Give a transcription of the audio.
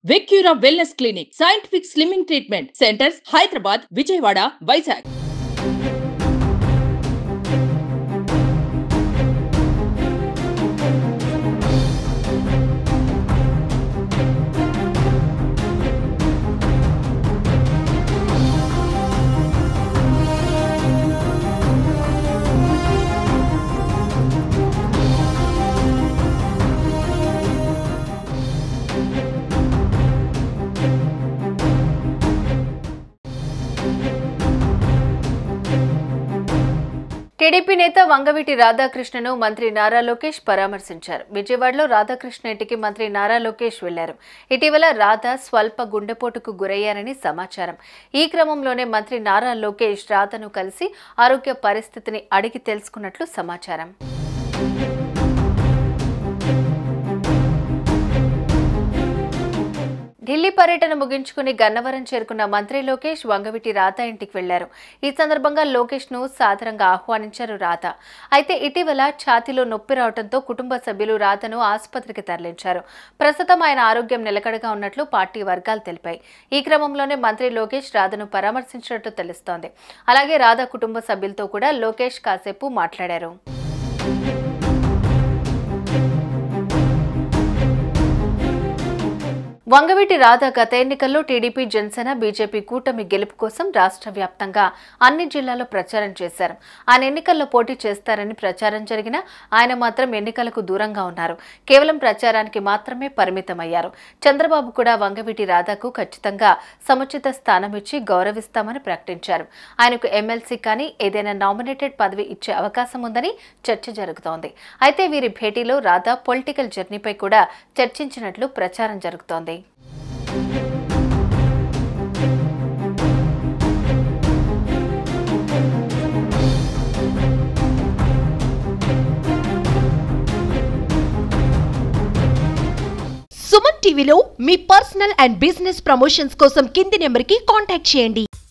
Vecura wellness clinic scientific slimming treatment centres Hyderabad Vijayawada Vizag TDP నేత వంగవీటి రాధాకృష్ణను మంత్రి నారా లోకేష్ పరామర్శించారు విజయవాడలో రాధాకృష్ణ ఇంటికి మంత్రి నారా లోకేష్ వెళ్లారు ఇటీవల రాధ స్వల్ప గుండెపోటుకు గురయ్యారని సమాచారం ఈ క్రమంలోనే మంత్రి నారా లోకేష్ రాధను కలిసి ఆరోగ్య పరిస్థితిని అడిగి తెలుసుకున్నట్లు సమాచారం ఢిల్లీ పర్యటన ముగించుకుని గన్నవరం చేరుకున్న మంత్రి లోకేష్ వంగవిటి రాధ ఇంటికి వెళ్లారు ఈ సందర్భంగా లోకేష్ ను సాదరంగా ఆహ్వానించారు రాధ అయితే ఇటీవల ఛాతీలో నొప్పి రావడంతో కుటుంబ సభ్యులు రాధను ఆసుపత్రికి తరలించారు ప్రస్తుతం ఆయన ఆరోగ్యం నిలకడగా ఉన్నట్లు పార్టీ వర్గాలు తెలిపాయి ఈ క్రమంలోనే మంత్రి లోకేష్ రాధను పరామర్శించినట్టు తెలుస్తోంది అలాగే రాధ కుటుంబ సభ్యులతో కూడా లోకేష్ కాసేపు మాట్లాడారు వంగవీటి రాధ గత ఎన్నికల్లో టీడీపీ జనసేన బీజేపీ కూటమి గెలుపు కోసం రాష్ట్ర వ్యాప్తంగా అన్ని జిల్లాల్లో ప్రచారం చేశారు ఆయన ఎన్నికల్లో పోటీ చేస్తారని ప్రచారం జరిగినా ఆయన మాత్రం ఎన్నికలకు దూరంగా ఉన్నారు కేవలం ప్రచారానికి మాత్రమే పరిమితమయ్యారు చంద్రబాబు కూడా వంగవీటి రాధకు ఖచ్చితంగా సముచిత స్థానం ఇచ్చి గౌరవిస్తామని ప్రకటించారు ఆయనకు ఎమ్మెల్సీ కానీ ఏదైనా నామినేటెడ్ పదవి ఇచ్చే అవకాశం ఉందని చర్చ జరుగుతోంది అయితే వీరి భేటీలో రాధా పొలిటికల్ జర్నీపై కూడా చర్చించినట్లు ప్రచారం జరుగుతోంది సుమన్ టీవీలో మీ పర్సనల్ అండ్ బిజినెస్ ప్రమోషన్స్ కోసం కింది నెంబర్కి కాంటాక్ట్ చేయండి